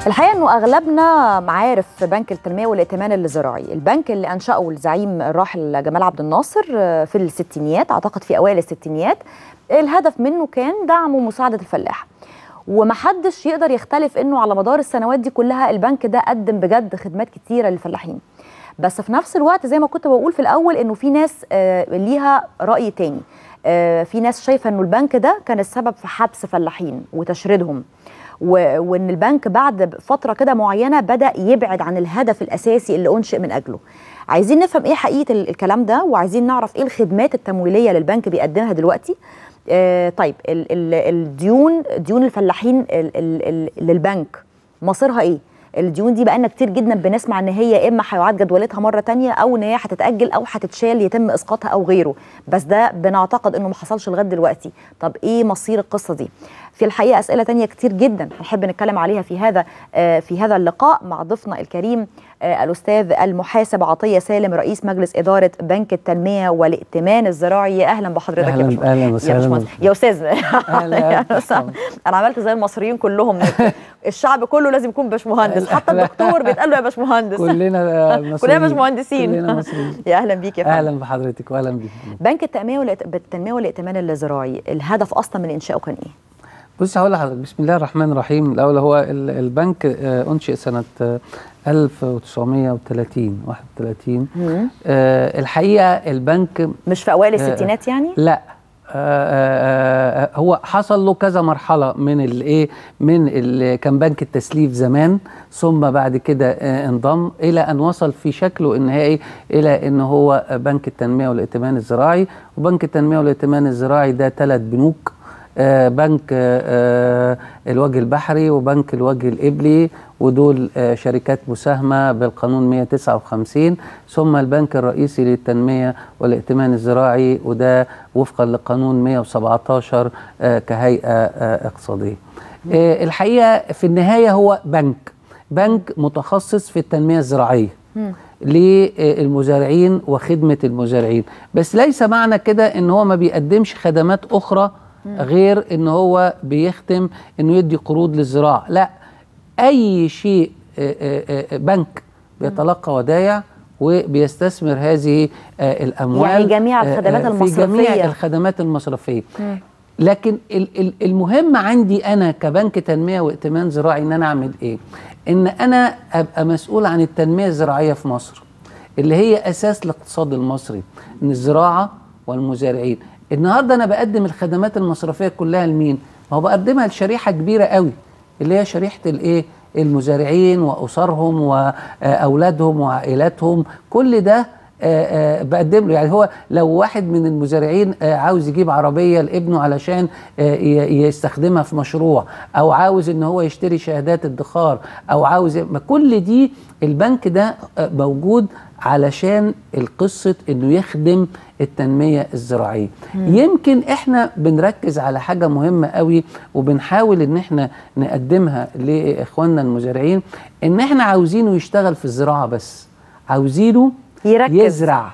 الحقيقه انه اغلبنا عارف بنك التنميه والائتمان الزراعي البنك اللي انشاه الزعيم الراحل جمال عبد الناصر في الستينيات اعتقد في اوائل الستينيات الهدف منه كان دعم ومساعده الفلاح ومحدش يقدر يختلف انه على مدار السنوات دي كلها البنك ده قدم بجد خدمات كتيره للفلاحين بس في نفس الوقت زي ما كنت بقول في الاول انه في ناس آه ليها راي تاني آه في ناس شايفه انه البنك ده كان السبب في حبس فلاحين وتشريدهم وان البنك بعد فتره كده معينه بدا يبعد عن الهدف الاساسي اللي انشئ من اجله عايزين نفهم ايه حقيقه الكلام ده وعايزين نعرف ايه الخدمات التمويليه اللي البنك بيقدمها دلوقتي آه طيب ال ال الديون ديون الفلاحين ال ال ال للبنك مصيرها ايه الديون دي بقالنا كتير جدا بنسمع ان هي يا اما هيعاد جدولتها مره تانية او ان هي هتتاجل او هتتشال يتم اسقاطها او غيره بس ده بنعتقد انه ما حصلش لغايه دلوقتي طب ايه مصير القصه دي في الحقيقه اسئله تانية كتير جدا هنحب نتكلم عليها في هذا آه في هذا اللقاء مع ضيفنا الكريم آه الاستاذ المحاسب عطيه سالم رئيس مجلس اداره بنك التنميه والائتمان الزراعي اهلا بحضرتك أهلاً يا اهلا وسهلا يا استاذ أهلاً. انا عملت زي المصريين كلهم الشعب كله لازم يكون باشمهندس حتى الدكتور بيتقال له يا باشمهندس كلنا كلنا مصريين باشمهندسين كلنا مصريين يا اهلا بيك يا فندم اهلا بحضرتك واهلا بيك بنك التنميه والائت- بالتنميه والائتمان الزراعي الهدف اصلا من انشائه كان ايه؟ بص هقول لحضرتك بسم الله الرحمن الرحيم الاول هو ال- البنك آه، انشئ سنه آه، 1930 31 آه، الحقيقه البنك مش في اوائل آه، الستينات يعني؟ لا آه، آه، آه، هو حصل له كذا مرحله من الايه من ال- كان بنك التسليف زمان ثم بعد كده آه، انضم الى ان وصل في شكله النهائي الى ان هو بنك التنميه والائتمان الزراعي وبنك التنميه والائتمان الزراعي ده ثلاث بنوك آه، بنك آه، آه، الوجه البحري وبنك الوجه الإبلي ودول آه، شركات مساهمة بالقانون 159 ثم البنك الرئيسي للتنمية والائتمان الزراعي وده وفقا لقانون 117 آه، كهيئة آه، اقتصادية آه، الحقيقة في النهاية هو بنك بنك متخصص في التنمية الزراعية للمزارعين وخدمة المزارعين بس ليس معنى كده ان هو ما بيقدمش خدمات اخرى غير ان هو بيختم انه يدي قروض للزراعة لا اي شيء آه، آه، آه، بنك بيتلقى ودايع وبيستثمر هذه آه، الاموال يعني جميع آه، الخدمات آه، في جميع المصرفية. الخدمات المصرفيه لكن ال- ال- المهم عندي انا كبنك تنميه وائتمان زراعي ان انا اعمل ايه ان انا ابقى مسؤول عن التنميه الزراعيه في مصر اللي هي اساس الاقتصاد المصري ان الزراعه والمزارعين النهارده انا بقدم الخدمات المصرفيه كلها لمين ما هو بقدمها لشريحه كبيره قوي اللي هي شريحه الايه المزارعين واسرهم واولادهم وعائلاتهم كل ده آه، آه، بقدم له يعني هو لو واحد من المزارعين آه، عاوز يجيب عربيه لابنه علشان آه، ي- يستخدمها في مشروع او عاوز ان هو يشتري شهادات ادخار او عاوز ما كل دي البنك ده آه، موجود علشان القصه انه يخدم التنميه الزراعيه يمكن احنا بنركز على حاجه مهمه قوي وبنحاول ان احنا نقدمها لاخواننا المزارعين ان احنا عاوزينه يشتغل في الزراعه بس عاوزينه يركز. يزرع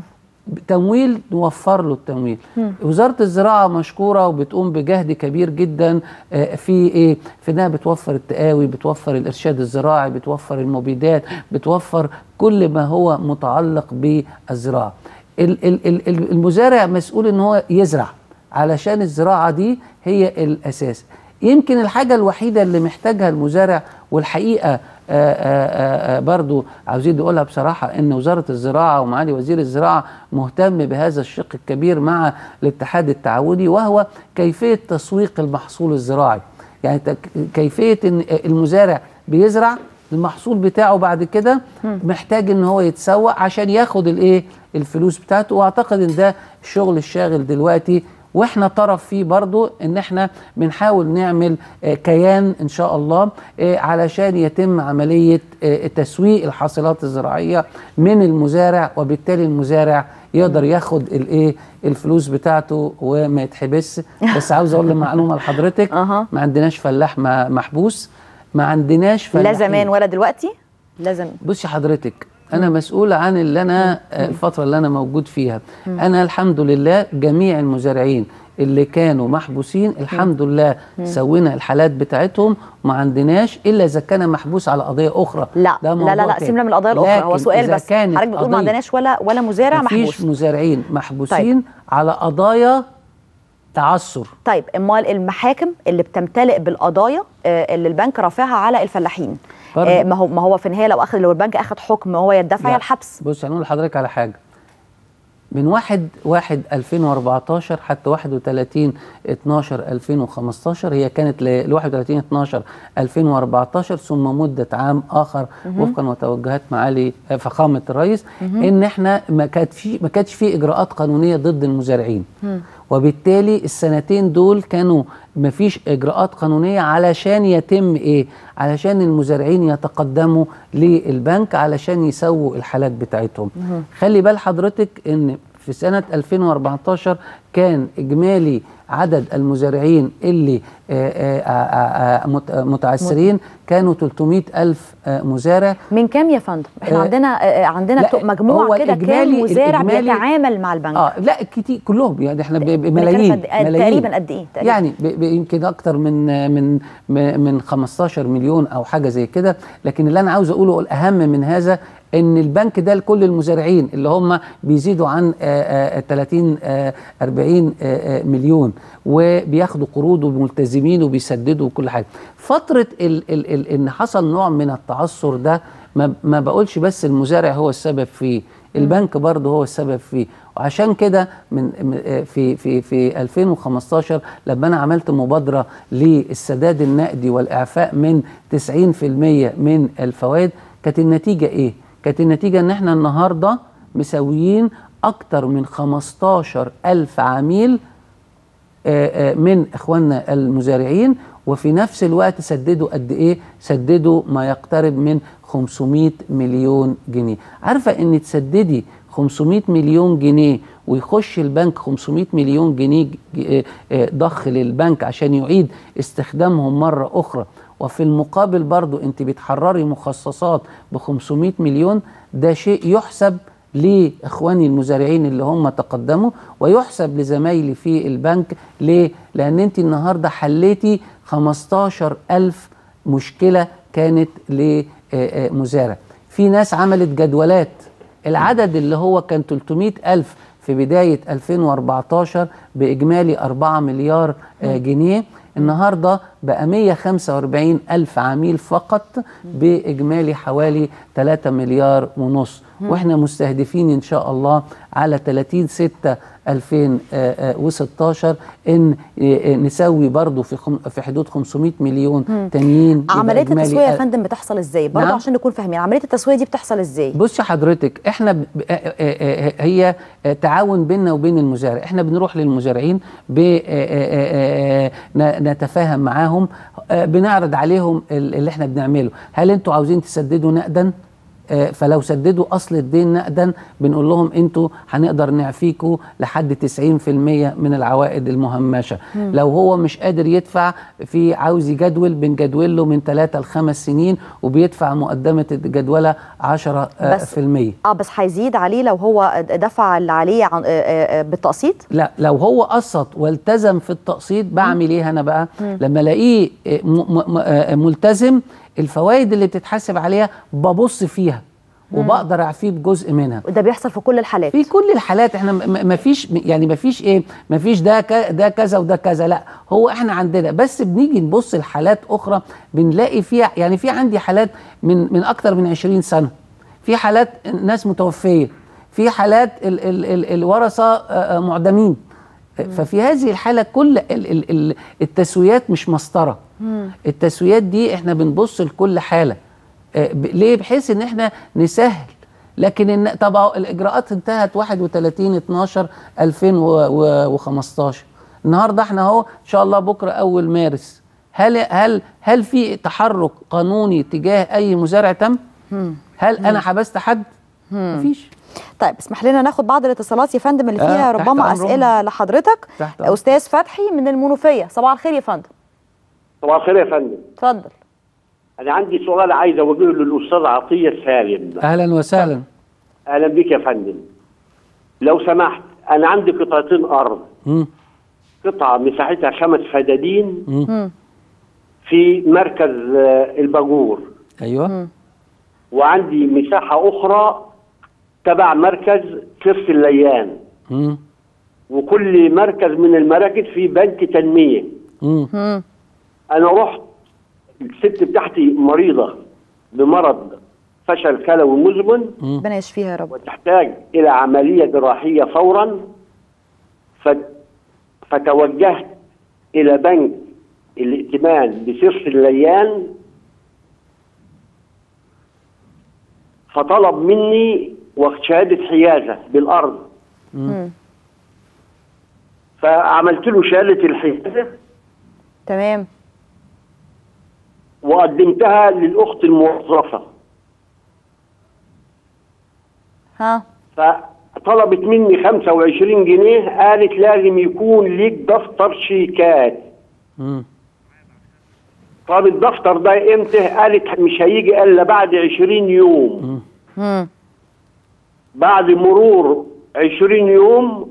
تمويل نوفر له التمويل وزارة الزراعة مشكورة وبتقوم بجهد كبير جدا آه، في ايه في انها بتوفر التقاوي بتوفر الارشاد الزراعي بتوفر المبيدات بتوفر كل ما هو متعلق بالزراعة ال- ال- ال- ال- المزارع مسؤول ان هو يزرع علشان الزراعة دي هي الاساس يمكن الحاجة الوحيدة اللي محتاجها المزارع والحقيقة آه، آه، آه، برضو عاوزين نقولها بصراحة ان وزارة الزراعة ومعالي وزير الزراعة مهتم بهذا الشق الكبير مع الاتحاد التعاوني وهو كيفية تسويق المحصول الزراعي يعني تك- كيفية ان المزارع بيزرع المحصول بتاعه بعد كده محتاج ان هو يتسوق عشان ياخد الايه الفلوس بتاعته واعتقد ان ده الشغل الشاغل دلوقتي واحنا طرف فيه برضو ان احنا بنحاول نعمل آه، كيان ان شاء الله آه، علشان يتم عملية آه، تسويق الحاصلات الزراعية من المزارع وبالتالي المزارع يقدر ياخد الايه الفلوس بتاعته وما يتحبس بس عاوز اقول معلومه لحضرتك أها. ما عندناش فلاح ما- محبوس ما عندناش لا فلاحين زمان ولا دلوقتي؟ لا زمان بصي حضرتك انا مسؤول عن اللي انا آه، الفتره اللي انا موجود فيها انا الحمد لله جميع المزارعين اللي كانوا محبوسين الحمد لله سوينا الحالات بتاعتهم ما عندناش الا اذا كان محبوس على قضيه اخرى لا ده لا موضوع لا لا تاني. سيبنا من القضايا الاخرى هو لكن سؤال إذا بس كانت حضرتك بتقول ما قضية عندناش ولا ولا مزارع مفيش محبوس مزارعين محبوسين على قضايا تعثر طيب امال المحاكم اللي بتمتلئ بالقضايا آه، اللي البنك رافعها على الفلاحين برضه. آه، ما هو ما هو في النهايه لو اخذ لو البنك اخذ حكم هو يدفع لا. يا الحبس بص هنقول لحضرتك على حاجه من 1 1 2014 حتى 31 12 2015 هي كانت ل 31 12 2014 ثم مده عام اخر وفقا وتوجهات معالي فخامه الرئيس ان احنا ما كانت في ما كانتش في اجراءات قانونيه ضد المزارعين وبالتالي السنتين دول كانوا ما فيش اجراءات قانونيه علشان يتم ايه علشان المزارعين يتقدموا للبنك علشان يسووا الحالات بتاعتهم خلي بال حضرتك ان في سنة 2014 كان إجمالي عدد المزارعين اللي آه، آه، آه، آه، مت- متعثرين كانوا 300 ألف آه، مزارع من كام يا فندم احنا آه، عندنا آه، عندنا لا، تو- مجموعه هو كده كام الإجمالي- مزارع الإجمالي- بيتعامل مع البنك اه لا كتير كلهم يعني احنا ب- ب- بنتكلم ملايين قد- آه، ملايين تقريبا قد ايه تقريبا يعني ب- ب- يمكن اكتر من من م- من 15 مليون او حاجه زي كده لكن اللي انا عاوز اقوله الاهم من هذا ان البنك ده لكل المزارعين اللي هم بيزيدوا عن آه، آه، 30 آه، 40 آه، آه، مليون وبياخدوا قروض وملتزمين وبيسددوا وكل حاجه فتره ال ال ال ان حصل نوع من التعثر ده ما, ما بقولش بس المزارع هو السبب فيه البنك برضه هو السبب فيه وعشان كده من م- آه في في في 2015 لما انا عملت مبادره للسداد النقدي والاعفاء من 90% من الفوائد كانت النتيجه ايه؟ كانت النتيجه ان احنا النهارده مسويين اكتر من 15 ألف عميل آه، آه، من اخواننا المزارعين وفي نفس الوقت سددوا قد ايه سددوا ما يقترب من 500 مليون جنيه عارفه ان تسددي 500 مليون جنيه ويخش البنك 500 مليون جنيه ج- آه، آه، ضخ للبنك عشان يعيد استخدامهم مره اخرى وفي المقابل برضو انت بتحرري مخصصات ب 500 مليون ده شيء يحسب لاخواني المزارعين اللي هم تقدموا ويحسب لزمايلي في البنك ليه؟ لان انت النهارده حليتي 15 ألف مشكله كانت لمزارع في ناس عملت جدولات العدد اللي هو كان 300 ألف في بداية 2014 بإجمالي 4 مليار آه، جنيه النهاردة بقى 145 ألف عميل فقط بإجمالي حوالي 3 مليار ونص وإحنا مستهدفين إن شاء الله على 30 6 2016 إن آه، نسوي برضو في خم- في حدود 500 مليون تانيين يبقى عمليه إجمالي التسويه يا ألف. فندم بتحصل ازاي برضه نعم. عشان نكون فاهمين عمليه التسويه دي بتحصل ازاي بصي حضرتك احنا ب... آه، آه، آه، هي آه، تعاون بيننا وبين المزارع احنا بنروح للمزارعين ب... آه، آه، آه، ن- نتفاهم معاهم آه، بنعرض عليهم ال- اللي احنا بنعمله هل انتوا عاوزين تسددوا نقدا آه، فلو سددوا اصل الدين نقدا بنقول لهم انتوا هنقدر نعفيكوا لحد 90% من العوائد المهمشه لو هو مش قادر يدفع في عاوز يجدول بنجدول له من 3 ل 5 سنين وبيدفع مقدمه الجدوله 10 آه، بس- في المية اه بس هيزيد عليه لو هو دفع اللي عليه عن- آه، آه، آه، بالتقسيط لا لو هو قسط والتزم في التقسيط بعمل ايه انا بقى لما الاقيه آه، م- م- آه، ملتزم الفوائد اللي بتتحاسب عليها ببص فيها وبقدر اعفيه بجزء منها ده بيحصل في كل الحالات في كل الحالات احنا ما فيش يعني ما فيش ايه ما فيش ده ك- ده كذا وده كذا لا هو احنا عندنا بس بنيجي نبص لحالات اخرى بنلاقي فيها يعني في عندي حالات من من اكتر من 20 سنه في حالات ناس متوفيه في حالات ال ال ال الورثه آه، آه، معدمين ففي هذه الحاله كل ال ال ال التسويات مش مسطره التسويات دي احنا بنبص لكل حاله آه، ب- ليه بحيث ان احنا نسهل لكن إن طبعا الاجراءات انتهت 31 12 2015 النهارده احنا اهو ان شاء الله بكره اول مارس هل هل هل في تحرك قانوني تجاه اي مزارع تم؟ هل انا حبست حد؟ مفيش طيب اسمح لنا ناخد بعض الاتصالات يا فندم اللي آه، فيها تحت ربما أمرهم. اسئله لحضرتك تحت أمرهم. استاذ فتحي من المنوفيه صباح الخير يا فندم صباح الخير يا فندم اتفضل انا عندي سؤال عايز اوجهه للاستاذ عطيه سالم اهلا وسهلا اهلا بك يا فندم لو سمحت انا عندي قطعتين ارض مم. قطعه مساحتها خمس فدادين مم. في مركز آه، الباجور ايوه وعندي مساحه اخرى تبع مركز كرس الليان مم. وكل مركز من المراكز في بنك تنميه مم. مم. انا رحت الست بتاعتي مريضه بمرض فشل كلوي مزمن ربنا يشفيها يا رب وتحتاج الى عمليه جراحيه فورا ف... فتوجهت الى بنك الائتمان بسرس الليان فطلب مني شهاده حيازه بالارض مم. فعملت له شهاده الحيازه تمام وقدمتها للاخت الموظفه ها فطلبت مني 25 جنيه قالت لازم يكون ليك دفتر شيكات مم. طب الدفتر ده امتى قالت مش هيجي الا بعد 20 يوم مم. بعد مرور 20 يوم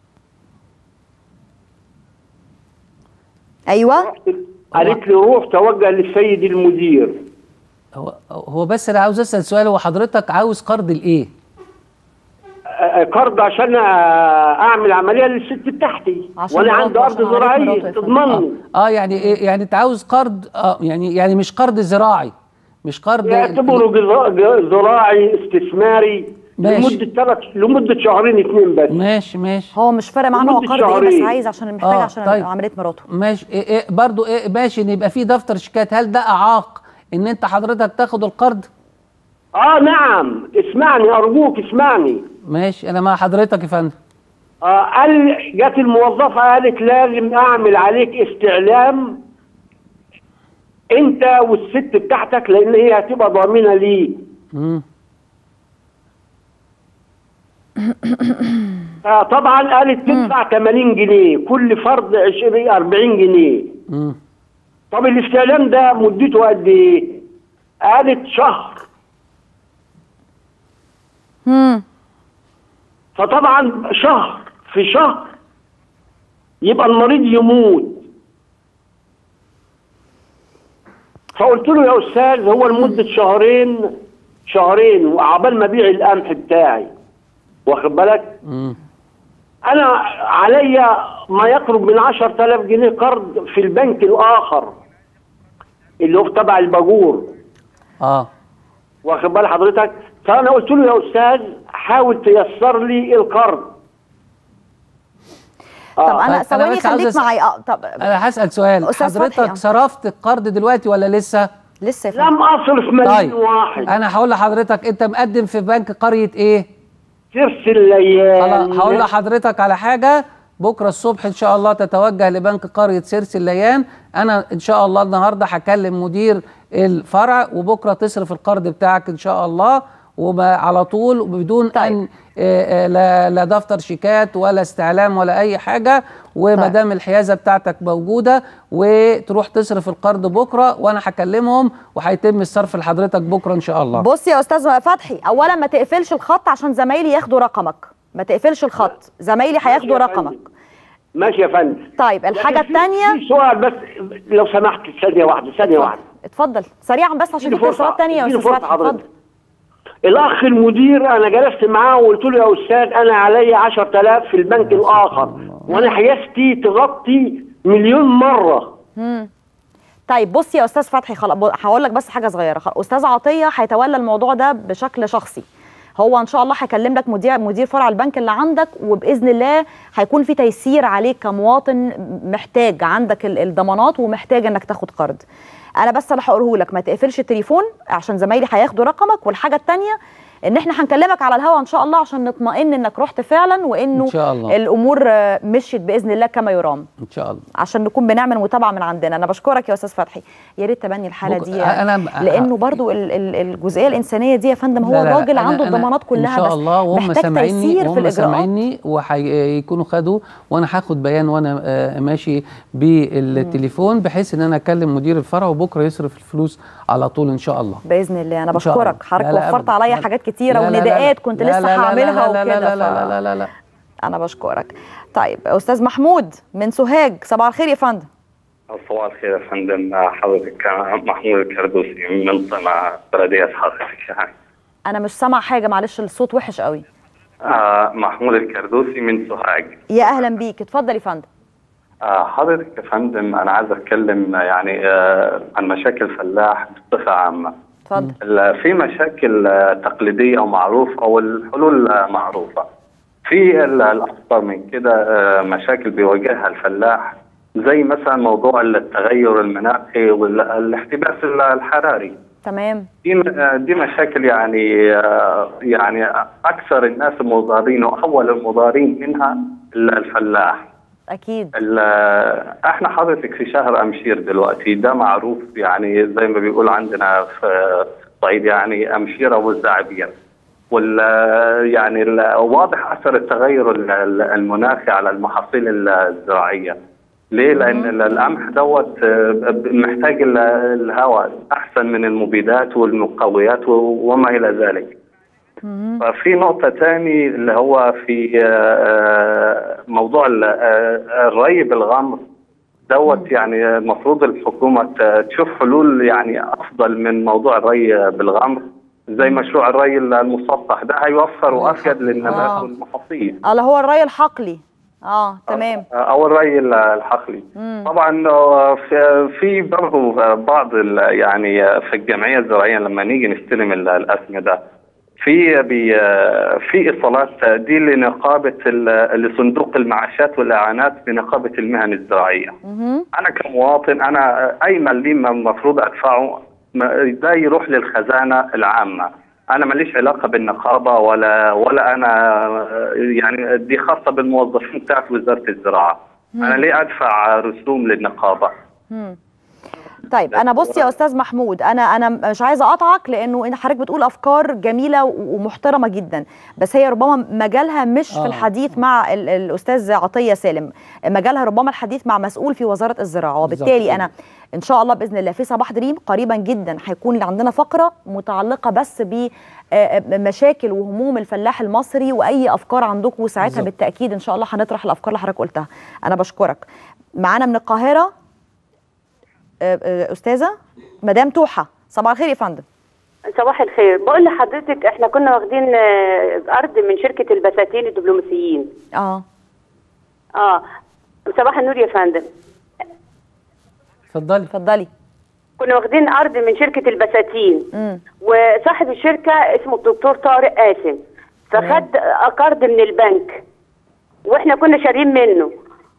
ايوه قالت لي روح توجه للسيد المدير هو هو بس انا عاوز اسال سؤال هو حضرتك عاوز قرض لايه؟ آه، قرض عشان آه، اعمل عمليه للست بتاعتي عشان وانا مراته، عندي ارض عشان عريس زراعيه مراته يا فندم. تضمني اه يعني ايه يعني انت عاوز قرض اه يعني يعني مش قرض زراعي مش قرض يعتبره جزا- ج- زراعي استثماري ماشي. لمده ثلاث لمده شهرين اثنين بس ماشي ماشي هو مش فارق معانا هو لمدة قرض ايه بس شهرين. عايز عشان محتاج آه، عشان طيب. عمليه مراته ماشي إيه إيه برضو إيه ماشي ان يبقى في دفتر شيكات هل ده اعاق ان انت حضرتك تاخد القرض؟ اه نعم اسمعني ارجوك اسمعني ماشي انا مع حضرتك يا فندم آه قال جت الموظفه قالت لازم اعمل عليك استعلام انت والست بتاعتك لان هي هتبقى ضامنه ليك مم. فطبعا قالت تدفع 80 جنيه كل فرد 20 40 جنيه مم. طب الاستعلام ده مدته قد ايه؟ قالت شهر مم. فطبعا شهر في شهر يبقى المريض يموت فقلت له يا استاذ هو لمده شهرين شهرين وعبال ما ابيع القمح بتاعي واخد بالك مم. انا عليا ما يقرب من 10000 جنيه قرض في البنك الاخر اللي هو تبع الباجور اه واخد بال حضرتك فانا قلت له يا استاذ حاول تيسر لي القرض طب طيب، انا أنا ثواني بس عاوز خليك أسأل- معايا اه طب انا هسال سؤال أستاذ فتحي، حضرتك آه. صرفت القرض دلوقتي ولا لسه؟ لسه يا فندم لم اصرف مليون طيب واحد انا هقول لحضرتك انت مقدم في بنك قريه ايه؟ ترس الليالي خلاص هقول لحضرتك على حاجه بكره الصبح ان شاء الله تتوجه لبنك قريه سيرس الليان انا ان شاء الله النهارده هكلم مدير الفرع وبكره تصرف القرض بتاعك ان شاء الله وعلى طول وبدون طيب. ان آه، آه، لا لا دفتر شيكات ولا استعلام ولا اي حاجه وما طيب. دام الحيازه بتاعتك موجوده وتروح تصرف القرض بكره وانا هكلمهم وهيتم الصرف لحضرتك بكره ان شاء الله بص يا استاذ فتحي اولا ما تقفلش الخط عشان زمايلي ياخدوا رقمك ما تقفلش الخط زمايلي هياخدوا يا رقمك فندم. ماشي يا فندم طيب الحاجه لكن في- الثانيه في سؤال بس لو سمحت ثانيه واحده ثانيه واحده اتفضل سريعا بس عشان اديني في اتصالات تانية يا اديني استاذ فرصة فتحي اتفضل حضرتك. الاخ المدير انا جلست معاه وقلت له يا استاذ انا علي 10000 في البنك الاخر وانا حيازتي تغطي مليون مره طيب بص يا استاذ فتحي خلاص ب- هقول لك بس حاجه صغيره خلاص استاذ عطيه هيتولى الموضوع ده بشكل شخصي هو ان شاء الله هيكلم لك مدير مدير فرع البنك اللي عندك وباذن الله هيكون في تيسير عليك كمواطن محتاج عندك ال- الضمانات ومحتاج انك تاخد قرض انا بس اللي هقوله لك ما تقفلش التليفون عشان زمايلي هياخدوا رقمك والحاجه الثانيه ان احنا هنكلمك على الهوا ان شاء الله عشان نطمئن انك رحت فعلا وانه إن شاء الله. الامور آه، مشيت باذن الله كما يرام ان شاء الله عشان نكون بنعمل متابعه من عندنا انا بشكرك يا استاذ فتحي يا ريت تبني الحاله بك- دي أنا- لانه برضو ال- ال- الجزئيه الانسانيه دي يا فندم هو لا لا لا، الراجل أنا- عنده أنا الضمانات كلها ان شاء بس الله وهم محتاج سامعيني تيسير في وهم الاجراءات سامعيني وهيكونوا خدوا وانا هاخد بيان وانا آه، ماشي بالتليفون بحيث ان انا اكلم مدير الفرع وبكره يصرف الفلوس على طول ان شاء الله باذن الله انا إن شاء الله. بشكرك حضرتك لا لا وفرت أبداً. عليا لا- حاجات كتيره لا لا لا ونداءات لا. كنت لا لسه لا لا هعملها لا لا وكده لا لا ف- لا لا لا انا بشكرك طيب استاذ محمود من سوهاج صباح الخير يا فندم صباح الخير يا فندم حضرتك محمود الكردوسي من طمع بلدية حضرتك يعني. انا مش سامع حاجه معلش الصوت وحش قوي آه محمود الكردوسي من سوهاج يا اهلا بيك اتفضل يا فندم آه حضرتك يا فندم انا عايز اتكلم يعني آه عن مشاكل فلاح بصفه عامه اتفضل ال- في مشاكل آه، تقليديه ومعروفه والحلول آه، معروفه في ال- الاكثر من كده آه، مشاكل بيواجهها الفلاح زي مثلا موضوع التغير المناخي والاحتباس الحراري تمام دي دي مشاكل يعني يعني اكثر الناس المضارين واول المضارين منها الفلاح اكيد ال- احنا حضرتك في شهر امشير دلوقتي ده معروف يعني زي ما بيقول عندنا في الصعيد يعني امشيره والزعبير وال يعني ال- واضح اثر التغير ال- ال- المناخي على المحاصيل الزراعيه ليه؟ لان ال- القمح دوت آه، محتاج ال- الهواء احسن من المبيدات والمقويات و- وما الى ذلك. ففي نقطة تاني اللي هو في آه، موضوع ال- آه، الري بالغمر دوت يعني المفروض الحكومة ت- تشوف حلول يعني أفضل من موضوع الري بالغمر زي مشروع الري المسطح ده هيوفر وأفيد للنبات آه. والمحاصيل اللي هو الري الحقلي اه تمام او الري الحقلي طبعا آه، في في برضه بعض ال- يعني في الجمعيه الزراعيه لما نيجي نستلم ال- الاسمده في بي في ايصالات دي لنقابه ال- لصندوق المعاشات والاعانات لنقابه المهن الزراعيه. مهم. انا كمواطن انا اي مليم المفروض ادفعه ما- ده يروح للخزانه العامه انا ماليش علاقه بالنقابه ولا ولا انا يعني دي خاصه بالموظفين بتاعت وزاره الزراعه انا ليه ادفع رسوم للنقابه مم. طيب انا بص يا استاذ محمود انا انا مش عايزه اقطعك لانه انت حضرتك بتقول افكار جميله و- ومحترمه جدا بس هي ربما مجالها مش في آه. الحديث مع ال- الاستاذ عطيه سالم مجالها ربما الحديث مع مسؤول في وزاره الزراعه وبالتالي بالظبط. انا ان شاء الله باذن الله في صباح دريم قريبا جدا هيكون عندنا فقره متعلقه بس بمشاكل وهموم الفلاح المصري واي افكار عندكم وساعتها بالظبط. بالتاكيد ان شاء الله هنطرح الافكار اللي حضرتك قلتها انا بشكرك معانا من القاهره آه، آه، استاذه مدام توحه صباح الخير يا فندم صباح الخير بقول لحضرتك احنا كنا واخدين آه، ارض من شركه البساتين الدبلوماسيين اه اه صباح النور يا فندم اتفضلي اتفضلي كنا واخدين ارض من شركه البساتين امم وصاحب الشركه اسمه الدكتور طارق قاسم فخد آه، قرض من البنك واحنا كنا شارين منه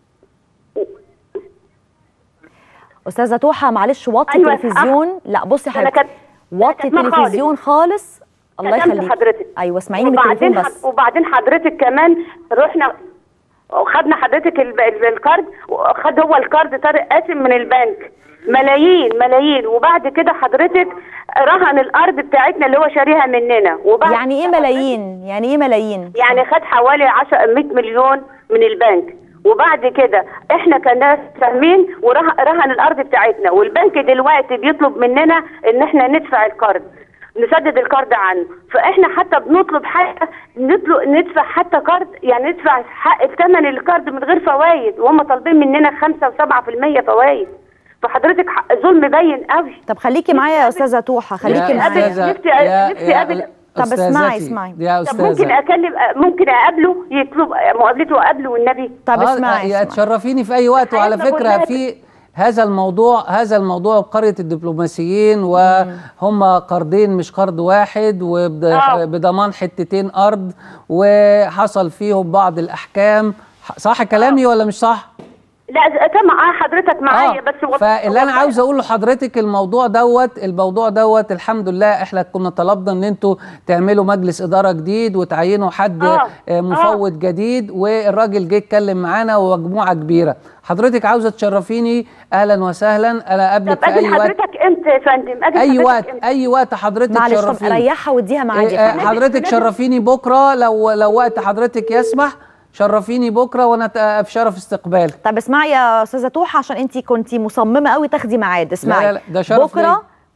استاذه توحه معلش وطي أيوة، التلفزيون لا بصي أنا حضرتك كانت- وطي كانت ما التلفزيون خالص الله كلمت يخليك حضرتك ايوه اسمعيني من التليفون وبعدين بس حض- وبعدين حضرتك كمان رحنا خدنا حضرتك الب- ال- الكارد خد هو الكارد طارق قاسم من البنك ملايين ملايين وبعد كده حضرتك رهن الارض بتاعتنا اللي هو شاريها مننا وبعد يعني ايه ملايين يعني ايه ملايين يعني خد حوالي 10 100 مليون من البنك وبعد كده احنا كناس فاهمين ورهن الارض بتاعتنا والبنك دلوقتي بيطلب مننا ان احنا ندفع القرض نسدد القرض عنه فاحنا حتى بنطلب حتى نطلب ندفع حتى قرض يعني ندفع حق ثمن القرض من غير فوائد وهم طالبين مننا 5 و7% فوائد فحضرتك ح- ظلم باين قوي طب خليكي معايا يا استاذه توحه خليكي يا معايا أستاذة. أستاذة- نفسي- يا- نفسي يا أقابل- طب اسمعي- أستاذتي، اسمعي. يا طب ممكن أستاذة اكلم ممكن اقابله يطلب مقابلته واقابله والنبي طب آه، اسمعي يا اسمعي. تشرفيني في اي وقت وعلى حياتنا فكره كلها في هذا الموضوع هذا الموضوع قريه الدبلوماسيين وهم قرضين مش قرض واحد آه. وبضمان حتتين ارض وحصل فيهم بعض الاحكام صح كلامي ولا مش صح؟ لا سامع حضرتك معايا بس والله- فاللي انا والله- عاوز اقول لحضرتك الموضوع دوت الموضوع دوت الحمد لله احنا كنا طلبنا ان انتوا تعملوا مجلس اداره جديد وتعينوا حد آه، آه، مفوض جديد والراجل جه اتكلم معانا ومجموعه كبيره حضرتك عاوزه تشرفيني اهلا وسهلا انا طب قابلك في اجي اي وقت حضرتك امتى يا فندم اجي اي حضرتك وقت إمتى؟ اي وقت حضرتك معلش طب تشرفيني ريحها واديها معادي آه، يا فندم حضرتك شرفيني بكره لو لو وقت حضرتك يسمح شرفيني بكره وانا ت- في شرف استقبالك طب اسمعي يا استاذه توحه عشان انت كنتي مصممه قوي تاخدي ميعاد اسمعي لا، لا، ده شرف بكره ليا.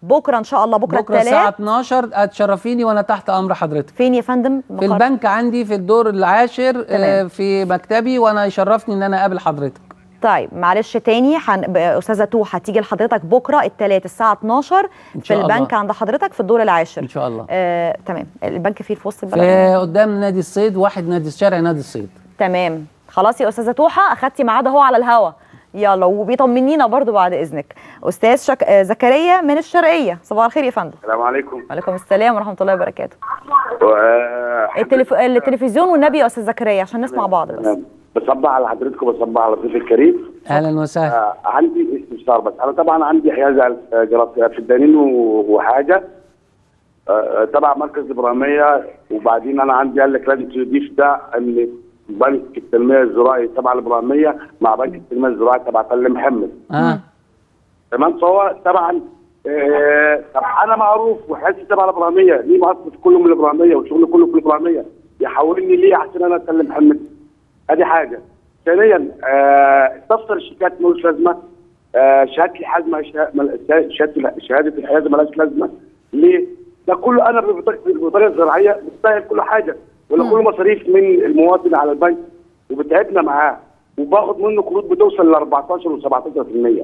بكره ان شاء الله بكره, بكره الساعه الثلاث 12 هتشرفيني وانا تحت امر حضرتك فين يا فندم في مقر؟ البنك عندي في الدور العاشر آه، تمام. في مكتبي وانا يشرفني ان انا اقابل حضرتك طيب معلش تاني حن... ب- استاذه توحه هتيجي لحضرتك بكره الثلاث الساعه 12 إن في شاء الله. البنك عند حضرتك في الدور العاشر ان شاء الله آه، تمام البنك فيه في وسط البلد في قدام نادي الصيد واحد نادي شارع نادي الصيد تمام خلاص يا استاذه توحه اخدتي ميعاد اهو على الهوا يلا وبيطمنينا برضو بعد اذنك استاذ شك... آه، زكريا من الشرقيه صباح الخير يا فندم السلام عليكم وعليكم السلام ورحمه الله وبركاته و- التليف... التلفزيون والنبي يا استاذ زكريا عشان نسمع بعض بس تمام. بصبح على حضرتكم بصبح على الضيف الكريم اهلا وسهلا آه عندي استفسار بس انا طبعا عندي حيازه آه، جراسيه في الدانين و- وحاجه آه، تبع مركز ابراهيميه وبعدين انا عندي قال لك لازم تضيف ده ان بنك التنميه الزراعي تبع الابراهيميه مع بنك التنميه الزراعي تبع تل محمد اه تمام فهو طبعا آه طب انا معروف وحياتي تبع الابراهيميه ليه مصرف كله من الابراهيميه وشغلي كله في الابراهيميه يحولني ليه احسن انا اتكلم محمد ادي حاجه ثانيا آه دفتر الشيكات ملوش لازمه آه شهاده الحزمه شها- مل- شهاده شهاده الحيازه ملهاش لازمه ليه؟ ده كله انا ببطاقه البطاقه الزراعيه بستاهل كل حاجه ولا كل مصاريف من المواطن على البنك وبتعبنا معاه وباخد منه قروض بتوصل ل 14 و17%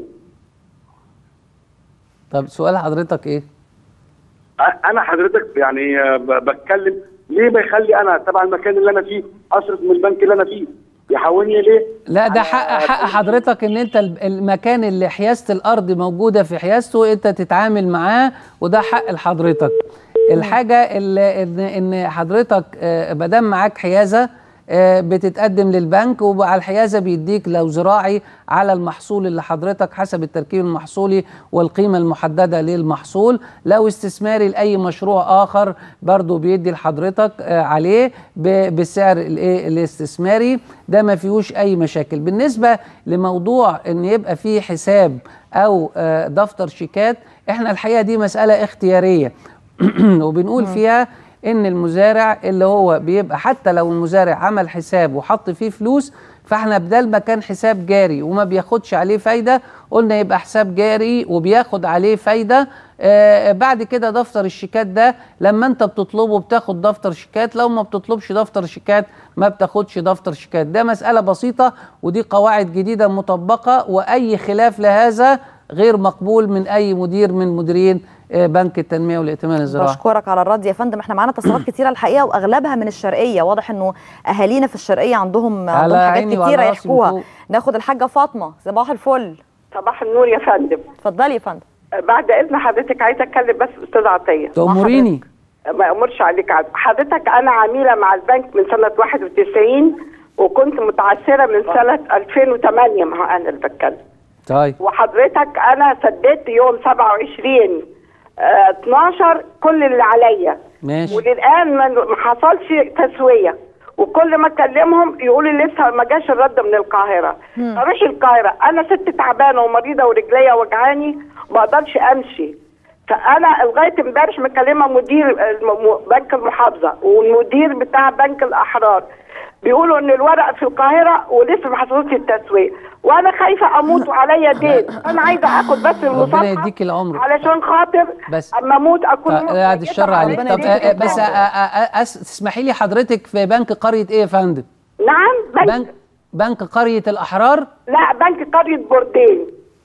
طب سؤال حضرتك ايه انا حضرتك يعني آه، ب- بتكلم ليه بيخلي انا تبع المكان اللي انا فيه اصرف من البنك اللي انا فيه يحولني ليه لا ده على- حق حق حضرتك ان انت ال- المكان اللي حيازه الارض موجوده في حيازته انت تتعامل معاه وده حق لحضرتك الحاجه اللي ان ان حضرتك ما دام معاك حيازه آه، بتتقدم للبنك وعلى الحيازه بيديك لو زراعي على المحصول اللي حضرتك حسب التركيب المحصولي والقيمه المحدده للمحصول لو استثماري لاي مشروع اخر برضو بيدي لحضرتك آه، عليه ب- بالسعر الايه الاستثماري ده ما فيهوش اي مشاكل بالنسبه لموضوع ان يبقى فيه حساب او آه، دفتر شيكات احنا الحقيقه دي مساله اختياريه وبنقول فيها ان المزارع اللي هو بيبقى حتى لو المزارع عمل حساب وحط فيه فلوس فاحنا بدل ما كان حساب جاري وما بياخدش عليه فايده قلنا يبقى حساب جاري وبياخد عليه فايده آه بعد كده دفتر الشيكات ده لما انت بتطلبه بتاخد دفتر شيكات لو ما بتطلبش دفتر شيكات ما بتاخدش دفتر شيكات ده مساله بسيطه ودي قواعد جديده مطبقه واي خلاف لهذا غير مقبول من اي مدير من مديرين آه، بنك التنميه والائتمان الزراعي بشكرك على الرد يا فندم احنا معانا اتصالات كتيره الحقيقه واغلبها من الشرقيه واضح انه اهالينا في الشرقيه عندهم على عندهم حاجات عيني وعلى كتيره راسي من يحكوها فوق. ناخد الحاجه فاطمه صباح الفل صباح النور يا فندم اتفضلي يا فندم بعد اذن حضرتك عايزه اتكلم بس استاذ عطيه تأمريني ما امرش عليك عاد. حضرتك انا عميله مع البنك من سنه 91 وكنت متعثره من سنه 2008 ما هو انا اللي بتكلم طيب وحضرتك انا سددت يوم 27 آه 12 كل اللي عليا ماشي وللان ما ما حصلش تسويه وكل ما اكلمهم يقولوا لي لسه ما جاش الرد من القاهره اروح القاهره انا ست تعبانه ومريضه ورجليا وجعاني ما اقدرش امشي فانا لغايه امبارح مكلمه مدير الم- بنك المحافظه والمدير بتاع بنك الاحرار بيقولوا ان الورق في القاهره ولسه ما حصلتش التسويه وانا خايفه اموت وعليا دين انا عايزه اخد بس ربنا المصافحه يديك العمر علشان خاطر بس. اما اموت اكون طيب بعد الشر عليك ربنا طب يديك آه، آه، بس العمر. آه، آه، آه، أس- تسمحي لي حضرتك في بنك قريه ايه يا فندم نعم بنك, بنك بنك قريه الاحرار لا بنك قريه بوردين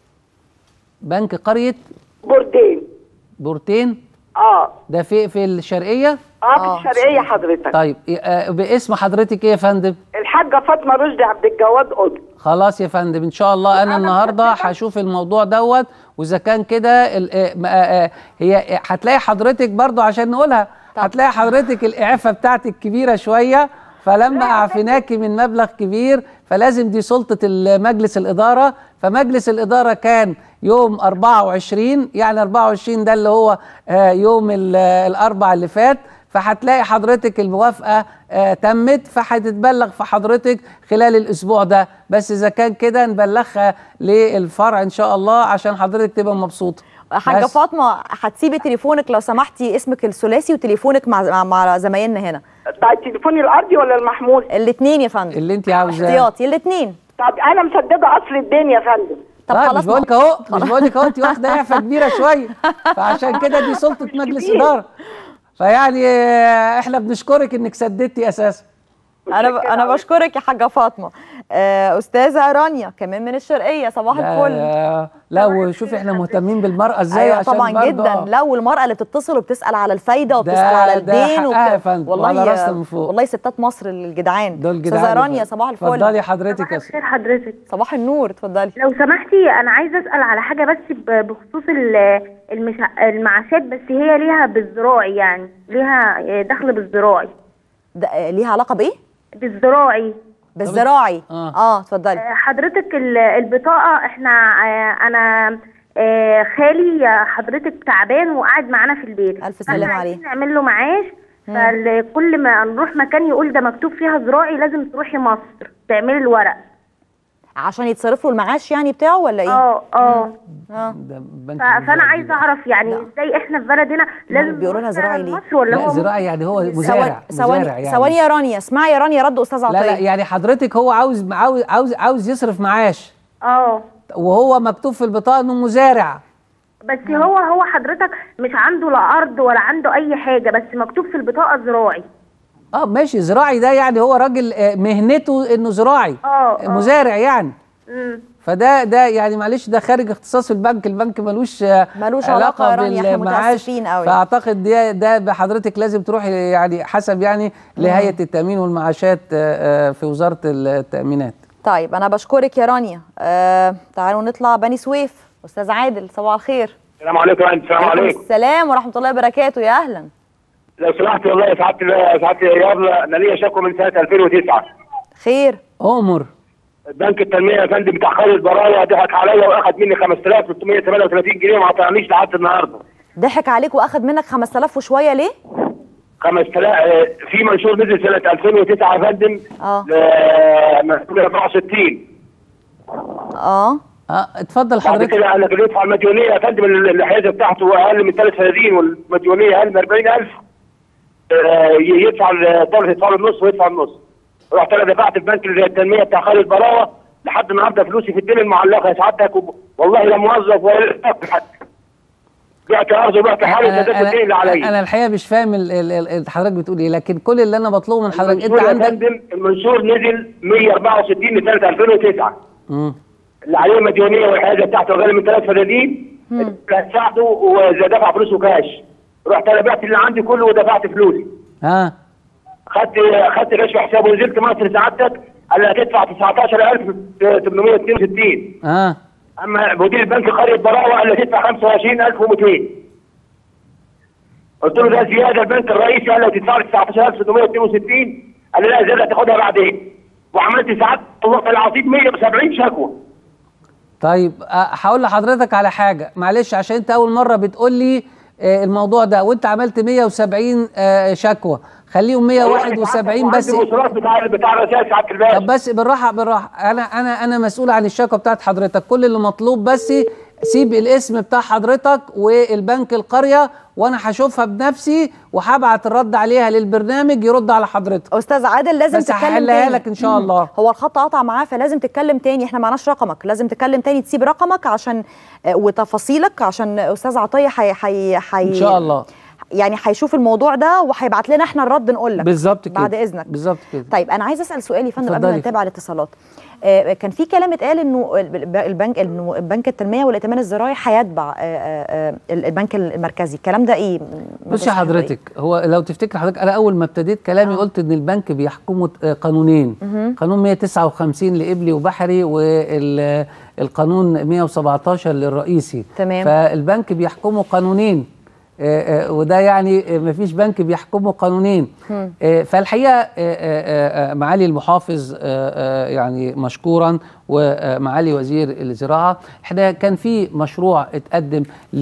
بنك قريه بوردين بورتين اه ده في في الشرقيه اه في الشرقيه حضرتك طيب آه، باسم حضرتك ايه يا فندم الحاجه فاطمه رشدي عبد الجواد قطب خلاص يا فندم ان شاء الله انا أنا النهارده متأكدة. هشوف الموضوع دوت واذا كان كده ال- آه، ما- آه، هي هتلاقي حضرتك برضو عشان نقولها هتلاقي حضرتك الاعفاء بتاعتك كبيره شويه فلما اعفيناكي من مبلغ كبير فلازم دي سلطه مجلس الاداره فمجلس الاداره كان يوم 24 يعني 24 ده اللي هو آه، يوم ال- آه، الاربع اللي فات فهتلاقي حضرتك الموافقه آه تمت فهتتبلغ في حضرتك خلال الاسبوع ده بس اذا كان كده نبلغها للفرع ان شاء الله عشان حضرتك تبقى مبسوطه حاجه بس. فاطمه هتسيبي تليفونك لو سمحتي اسمك الثلاثي وتليفونك مع مع- مع زمايلنا هنا بتاع التليفون الارضي ولا المحمول الاثنين يا فندم اللي انت عاوزاه احتياطي الاثنين طب انا مسدده اصل الدين يا فندم طب طيب خلاص مش بقول لك اهو مش بقول لك اهو انت واخده اعفاء كبيره شويه فعشان كده دي سلطه مجلس اداره فيعني آه، احنا بنشكرك انك سددتي اساسا انا انا بشكرك يا حاجه فاطمه آه، استاذه رانيا كمان من الشرقيه صباح لا, الفل لا, لا وشوفي احنا مهتمين بالمراه ازاي ايوه عشان طبعا برضه جدا آه. لا والمراه اللي بتتصل وبتسال على الفايده ده- وبتسال على ده الدين حقها يا فندم، وعلى راسنا من فوق. والله ستات مصر الجدعان دول جدعان استاذه جداً. رانيا صباح الفل اتفضلي حضرتك يا ست. خير حضرتك صباح النور اتفضلي لو سمحتي انا عايزه اسال على حاجه بس ب- بخصوص ال- المشا- المعاشات بس هي ليها بالزراعي يعني ليها دخل بالزراعي ده آه، ليها علاقه بايه بالزراعي بالزراعي آه. اه اتفضلي آه، حضرتك ال- البطاقه احنا آه، انا آه، خالي آه، حضرتك تعبان وقاعد معانا في البيت ألف سلامة فإحنا عليه. عايزين نعمل له معاش فكل ما نروح مكان يقول ده مكتوب فيها زراعي لازم تروحي مصر تعملي الورق عشان يتصرف له المعاش يعني بتاعه ولا ايه اه اه اه ده بنك ف- فانا الزراعي عايزه اعرف يعني ازاي احنا في بلدنا لازم بيقولوا لها نروح زراعي ليه؟ مصر ولا لا هو زراعي يعني هو ثواني مزارع ثواني مزارع يعني ثواني يا رانيا اسمعي يا رانيا رد استاذ لا عطيه لا يعني حضرتك هو عاوز عاوز عاوز عاوز يصرف معاش اه وهو مكتوب في البطاقه انه مزارع بس هو هو حضرتك مش عنده لا ارض ولا عنده اي حاجه بس مكتوب في البطاقه زراعي اه ماشي زراعي ده يعني هو راجل آه، مهنته انه زراعي اه اه مزارع يعني مم. فده ده يعني معلش ده خارج اختصاص البنك البنك ملوش آه، ملوش علاقة يا رانيا، احنا بالمعاش. متأسفين قوي. فاعتقد ده ده بحضرتك لازم تروحي يعني حسب يعني لهيئه التامين والمعاشات آه، آه، في وزاره التامينات طيب انا بشكرك يا رانيا آه تعالوا نطلع بني سويف استاذ عادل صباح الخير السلام عليكم يا فندم السلام عليكم عليكم السلام ورحمه الله وبركاته يا اهلا لو سمحت والله يا سعاده يا سعاده اياب انا ليا شكوى من سنه 2009 خير امر بنك التنميه يا فندم بتاع خالد برايا ضحك عليا واخد مني 5338 جنيه ما عطانيش لحد النهارده ضحك عليك واخد منك 5000 وشويه ليه 5000 آه، في منشور نزل سنه 2009 يا فندم اه ل- منشور 64 اه اه اتفضل بعد حضرتك كده انا يدفع المديونيه يا فندم الحيازه بتاعته اقل من ثلاث سنين والمديونيه اقل من 40000 آه، ي- يدفع الطرف يدفع له النص ويدفع النص رحت انا دفعت في بنك التنميه بتاع خالد براوه لحد النهارده فلوسي في الدين المعلقه يا سعادتك وب- والله لا موظف ولا حد بعت ارض وبعت حالي أنا, وسددت الدين اللي أنا, عليا انا الحقيقه مش فاهم ال- ال- ال- ال- حضرتك بتقول ايه لكن كل اللي انا بطلبه من حضرتك انت المنشور يا عندك فندم المنشور نزل 164 لسنه 2009 مم. اللي عليه مديونيه والحاجه بتاعته اقل من ثلاث فدادين ساعده واذا دفع فلوسه كاش رحت انا بعت اللي عندي كله ودفعت فلوسي ها خدت خدت رشوه حساب ونزلت مصر سعادتك قال لي هتدفع 19862 ها اما مدير البنك قريه براوه قال لي تدفع 25200 قلت له ده زياده البنك الرئيسي قال لي تدفع لي 19662 قال لي لا زياده تاخدها بعدين وعملت ساعات والله العظيم 170 شكوى طيب أه، هقول لحضرتك على حاجه معلش عشان انت اول مره بتقول لي آه، الموضوع ده وانت عملت 170 آه، شكوى خليهم 171 بس عندي الوصولات بتاع بتاع رسائل سعاده الباشا طب بس بالراحه بالراحه انا انا انا مسؤول عن الشكوى بتاعت حضرتك كل اللي مطلوب بس سيب الاسم بتاع حضرتك والبنك القريه وانا هشوفها بنفسي وهبعت الرد عليها للبرنامج يرد على حضرتك استاذ عادل لازم بس تتكلم هحلها تاني لك إن شاء الله. هو الخط قطع معاه فلازم تتكلم تاني احنا معناش رقمك لازم تتكلم تاني تسيب رقمك عشان آه، وتفاصيلك عشان استاذ عطيه حي حي حي ان شاء الله يعني هيشوف الموضوع ده وهيبعت لنا احنا الرد نقول لك بالظبط كده بعد اذنك بالظبط كده طيب انا عايز اسال سؤال يا فندم قبل ما اتفضلي. نتابع الاتصالات آه، كان في كلام اتقال انه الب- البنك انه بنك التنميه والائتمان الزراعي هيتبع آه، آه، آه، البنك المركزي الكلام ده ايه بصي حضرتك هو لو تفتكر حضرتك انا اول ما ابتديت كلامي آه. قلت ان البنك بيحكمه آه، قانونين قانون 159 لابلي وبحري والقانون 117 للرئيسي تمام. فالبنك بيحكمه قانونين آه، آه، وده يعني آه، مفيش بنك بيحكمه قانونين آه، فالحقيقه آه، آه، آه، معالي المحافظ آه، آه، يعني مشكورا ومعالي وزير الزراعه احنا كان في مشروع اتقدم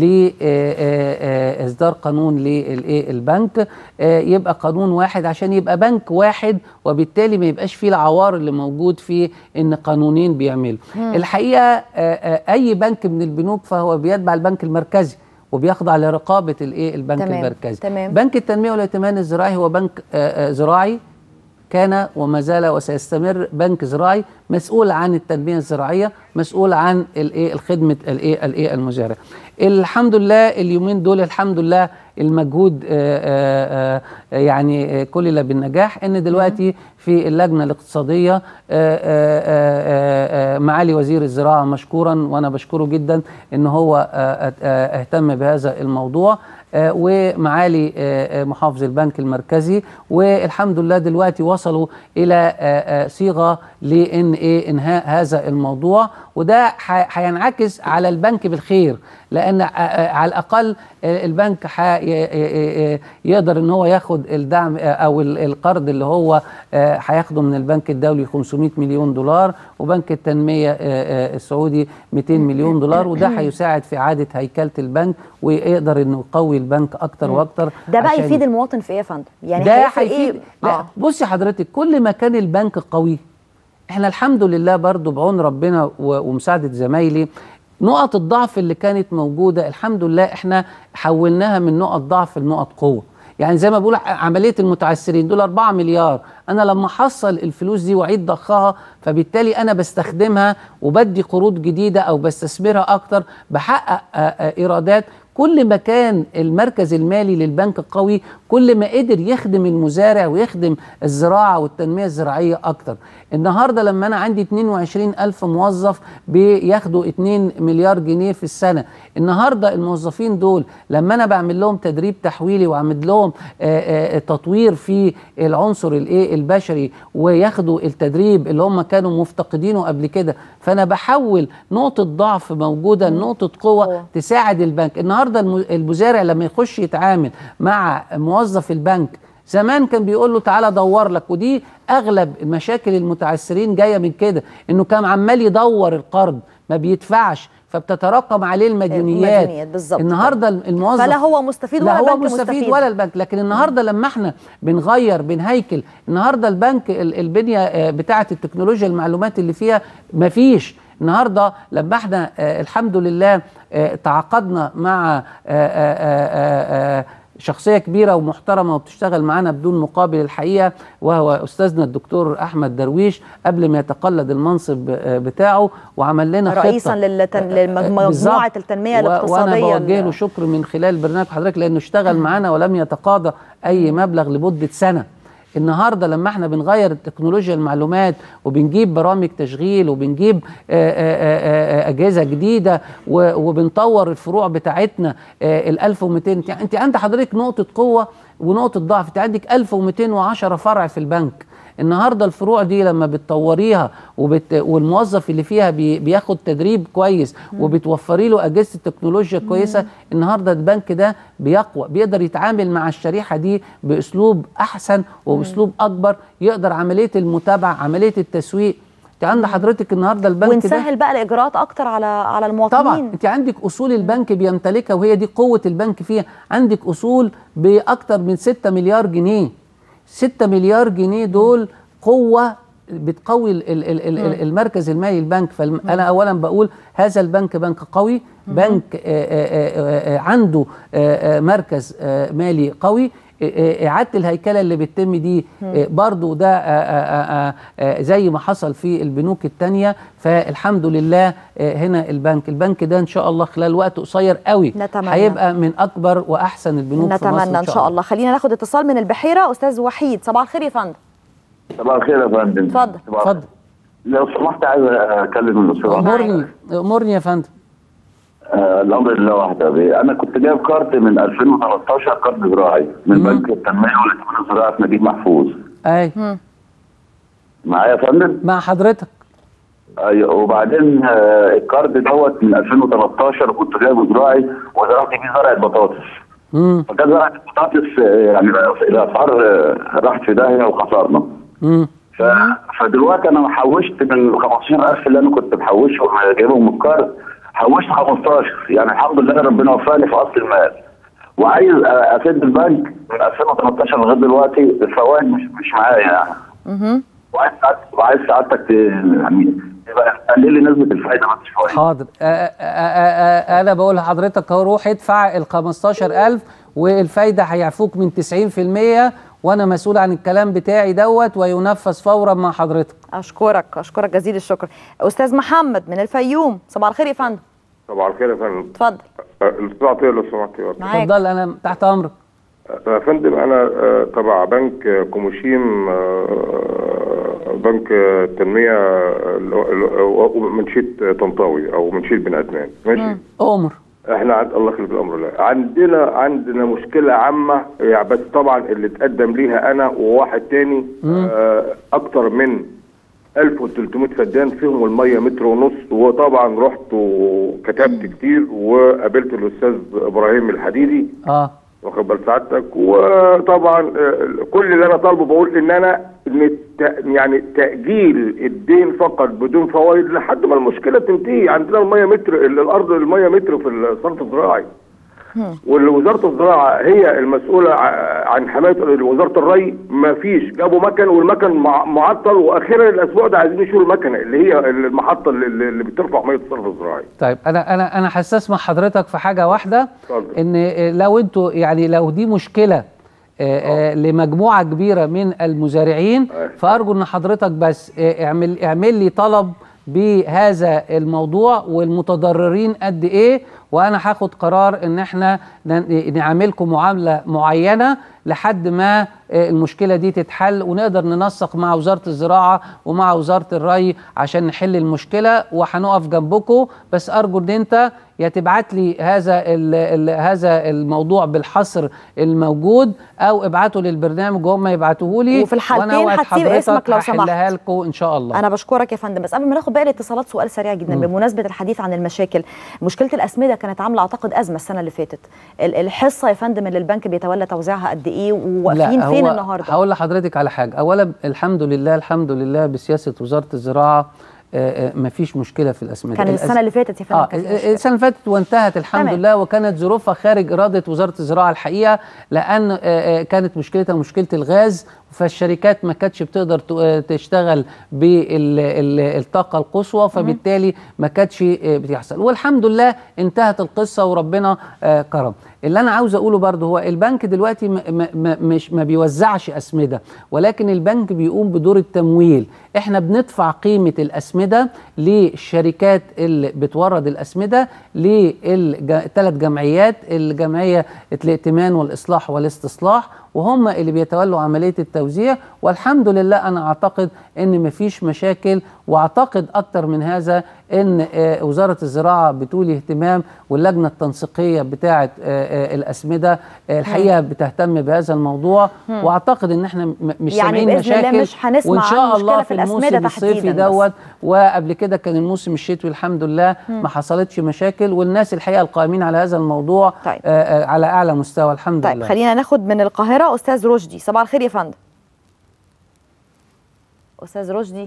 لاصدار قانون للبنك يبقى قانون واحد عشان يبقى بنك واحد وبالتالي ما يبقاش فيه العوار اللي موجود في ان قانونين بيعملوا الحقيقه آه، آه، اي بنك من البنوك فهو بيتبع البنك المركزي وبيخضع لرقابه الايه البنك تمام، المركزي تمام. بنك التنميه والائتمان الزراعي هو بنك آه، آه، زراعي كان وما زال وسيستمر بنك زراعي مسؤول عن التنميه الزراعيه مسؤول عن الايه الخدمه الايه الايه المزارع الحمد لله اليومين دول الحمد لله المجهود آه، آه، آه، يعني آه، كلل بالنجاح ان دلوقتي في اللجنه الاقتصاديه آه، آه، آه، آه، معالي وزير الزراعه مشكورا وانا بشكره جدا ان هو آه، آه، اهتم بهذا الموضوع آه، ومعالي آه، آه، محافظ البنك المركزي والحمد لله دلوقتي وصلوا الى آه، آه، صيغه لان ايه انهاء هذا الموضوع وده ح- هينعكس على البنك بالخير لان آه، آه، على الاقل آه، البنك ح- ي- ي- ي- يقدر ان هو ياخد الدعم آه، او ال- القرض اللي هو آه، هياخده من البنك الدولي 500 مليون دولار وبنك التنميه آه، آه، السعودي 200 مليون دولار وده هيساعد في اعاده هيكله البنك ويقدر انه يقوي البنك اكتر واكتر ده بقى عشان يفيد المواطن في ايه يا فندم يعني ده هيفرق هيفيد ايه لا آه. بصي حضرتك كل ما كان البنك قوي احنا الحمد لله برضو بعون ربنا و- ومساعده زمايلي نقط الضعف اللي كانت موجوده الحمد لله احنا حولناها من نقط ضعف لنقط قوه يعني زي ما بقول عمليه المتعثرين دول 4 مليار انا لما احصل الفلوس دي واعيد ضخها فبالتالي انا بستخدمها وبدي قروض جديده او بستثمرها اكتر بحقق آه، آه، ايرادات كل ما كان المركز المالي للبنك قوي كل ما قدر يخدم المزارع ويخدم الزراعة والتنمية الزراعية أكتر النهاردة لما أنا عندي 22 ألف موظف بياخدوا 2 مليار جنيه في السنة النهاردة الموظفين دول لما أنا بعمل لهم تدريب تحويلي وأعمل لهم آه، آه، تطوير في العنصر الإيه البشري وياخدوا التدريب اللي هم كانوا مفتقدينه قبل كده فأنا بحول نقطة ضعف موجودة لنقطة قوة قوة. تساعد البنك النهارده الم- المزارع لما يخش يتعامل مع موظف البنك زمان كان بيقول له تعالى ادور لك ودي اغلب مشاكل المتعثرين جايه من كده انه كان عمال يدور القرض ما بيدفعش فبتتراكم عليه المديونيات المديونيات بالظبط النهارده الموظف فلا هو مستفيد لا ولا هو البنك مستفيد, مستفيد ولا البنك لكن النهارده لما احنا بنغير بنهيكل النهارده البنك ال- البنيه آه، بتاعه التكنولوجيا المعلومات اللي فيها مفيش النهارده لما احنا آه، الحمد لله آه، تعاقدنا مع آه، آه، آه، آه، شخصيه كبيره ومحترمه وبتشتغل معانا بدون مقابل الحقيقه وهو استاذنا الدكتور احمد درويش قبل ما يتقلد المنصب آه، بتاعه وعمل لنا خطه رئيسا للتن... لمجموعه بالظبط. التنميه و- الاقتصاديه وانا بوجه له ال- شكر من خلال برنامج حضرتك لانه اشتغل معانا ولم يتقاضى اي مبلغ لمده سنه النهارده لما احنا بنغير التكنولوجيا المعلومات وبنجيب برامج تشغيل وبنجيب آه، آه، آه، اجهزه جديده و- وبنطور الفروع بتاعتنا ال 1200 انت انت عند حضرتك نقطه قوه ونقطه ضعف انت عندك 1210 فرع في البنك النهارده الفروع دي لما بتطوريها وبت... والموظف اللي فيها بي... بياخد تدريب كويس وبتوفري له اجهزه التكنولوجيا كويسه النهارده البنك ده بيقوى بيقدر يتعامل مع الشريحه دي باسلوب احسن وباسلوب اكبر يقدر عمليه المتابعه عمليه التسويق انت عند حضرتك النهارده البنك ده ونسهل بقى الاجراءات اكتر على على المواطنين طبعا انت عندك اصول البنك بيمتلكها وهي دي قوه البنك فيها عندك اصول باكتر من 6 مليار جنيه 6 مليار جنيه دول قوه بتقوي ال- ال- ال- ال- ال- المركز المالي البنك فانا اولا بقول هذا البنك بنك قوي بنك آه، آه، آه، آه، عنده آه، آه، مركز آه، مالي قوي آه، آه، اعاده الهيكله اللي بتتم دي آه، برضو ده آه، آه، آه، آه، زي ما حصل في البنوك التانية فالحمد لله آه، هنا البنك البنك ده ان شاء الله خلال وقت قصير قوي نتمنى. هيبقى من اكبر واحسن البنوك في مصر نتمنى ان شاء الله خلينا ناخد اتصال من البحيره استاذ وحيد صباح الخير يا فندم صباح الخير يا فندم اتفضل. صباح اتفضل لو سمحت عايز اكلم الاستاذ أحمد. امرني امرني يا فندم آه، الامر لله وحده بيه. انا كنت جايب كارت من 2013 كارت زراعي من بنك التنميه والائتمان الزراعي في نجيب محفوظ اي معايا يا فندم مع حضرتك أيوة وبعدين آه، الكارت دوت من 2013 كنت جايبه زراعي وزرعت فيه زرعه بطاطس امم فكان زرعه البطاطس آه، يعني الاسعار آه، راحت في داهيه وخسرنا امم ف... فدلوقتي انا حوشت من 15000 اللي انا كنت محوشهم جايبهم من الكارت حوشت 15 يعني الحمد لله ربنا وفقني في اصل المال وعايز أ- افيد البنك من 2013 لغايه دلوقتي الفوائد مش مش معايا يعني وعايز سعادتك- وعايز سعادتك ت- يعني تبقى تقلل لي نسبه الفايده بس شويه حاضر آه، آه، آه، آه، انا بقول لحضرتك اهو روح ادفع ال 15000 والفايده هيعفوك من 90% وانا مسؤول عن الكلام بتاعي دوت وينفذ فورا مع حضرتك اشكرك اشكرك جزيل الشكر استاذ محمد من الفيوم صباح الخير يا فندم صباح الخير يا فندم اتفضل آه، الاستاذ عطيه لو سمحت يا معاك. اتفضل انا تحت امرك يا فندم انا آه، تبع بنك آه، كوموشيم آه، بنك آه، التنميه آه، اللي هو- اللي هو منشيه آه، طنطاوي او منشيه بن عدنان ماشي امر احنا عند الله يخلف الامر الله عندنا عندنا مشكله عامه يعني بس طبعا اللي اتقدم ليها انا وواحد تاني آه اكتر من 1300 فدان فيهم الميه متر ونص وطبعا رحت وكتبت كتير وقابلت الاستاذ ابراهيم الحديدي اه واخد بال سعادتك وطبعا آه، كل اللي انا طالبه بقول ان انا إن الت- يعني تاجيل الدين فقط بدون فوائد لحد ما المشكله تنتهي عندنا الميه متر الارض الميه متر في الصرف الزراعي ووزاره الزراعه هي المسؤوله ع- عن حمايه وزاره الري ما فيش جابوا مكن والمكن مع- معطل واخيرا الاسبوع ده عايزين يشيلوا المكنه اللي هي المحطه اللي, اللي بترفع ميه الصرف الزراعي طيب انا انا انا هستسمح حضرتك في حاجه واحده اتفضل. ان آه، لو انتوا يعني لو دي مشكله آه، آه، لمجموعه كبيره من المزارعين فارجو ان حضرتك بس آه، اعمل اعمل لي طلب بهذا الموضوع والمتضررين قد ايه وانا هاخد قرار ان احنا ن- نعاملكم معامله معينه لحد ما آه، المشكله دي تتحل ونقدر ننسق مع وزاره الزراعه ومع وزاره الري عشان نحل المشكله وهنقف جنبكم بس ارجو ان انت يا تبعت لي هذا ال ال هذا الموضوع بالحصر الموجود او ابعته للبرنامج وهم يبعتوه لي وفي الحالتين وأنا أوعد هتسيب حضرتك اسمك لو هحلها سمحت. لكم ان شاء الله انا بشكرك يا فندم بس قبل ما ناخد باقي الاتصالات سؤال سريع جدا بمناسبه الحديث عن المشاكل مشكله الاسمده كانت عامله اعتقد ازمه السنه اللي فاتت ال- الحصه يا فندم اللي البنك بيتولى توزيعها قد ايه وواقفين لا، فين هو النهارده هقول لحضرتك على حاجه اولا الحمد لله الحمد لله بسياسه وزاره الزراعه آه، آه، مفيش مشكله في الاسمده كانت السنه اللي فاتت يا فندم اه كان في مشكلة. السنه اللي فاتت وانتهت الحمد تمام. لله وكانت ظروفها خارج اراده وزاره الزراعه الحقيقه لان آه، آه، كانت مشكلتها مشكله الغاز فالشركات ما كانتش بتقدر ت- آه، تشتغل بالطاقه القصوى فبالتالي ما كانتش آه، بتحصل والحمد لله انتهت القصه وربنا آه، كرم اللي انا عاوز اقوله برضه هو البنك دلوقتي ما ما ما مش ما بيوزعش اسمده ولكن البنك بيقوم بدور التمويل احنا بندفع قيمه الاسمده للشركات اللي بتورد الاسمده للثلاث جمعيات الجمعيه الائتمان والاصلاح والاستصلاح وهم اللي بيتولوا عمليه التوزيع والحمد لله انا اعتقد ان مفيش مشاكل واعتقد اكتر من هذا ان آه، وزاره الزراعه بتولي اهتمام واللجنه التنسيقيه بتاعه آه، آه، الاسمده آه، الحقيقه بتهتم بهذا الموضوع واعتقد ان احنا م- مش يعني سامعين بإذن الله مشاكل مش هنسمع وان عن شاء مشكلة الله في في الأسمدة الموسم الصيفي تحديداً بس. دوت وقبل كده كان الموسم الشتوي الحمد لله ما حصلتش مشاكل والناس الحقيقه القائمين على هذا الموضوع طيب. آه، آه، على اعلى مستوى الحمد طيب لله خلينا ناخد من القاهره استاذ رشدي صباح الخير يا فندم استاذ رشدي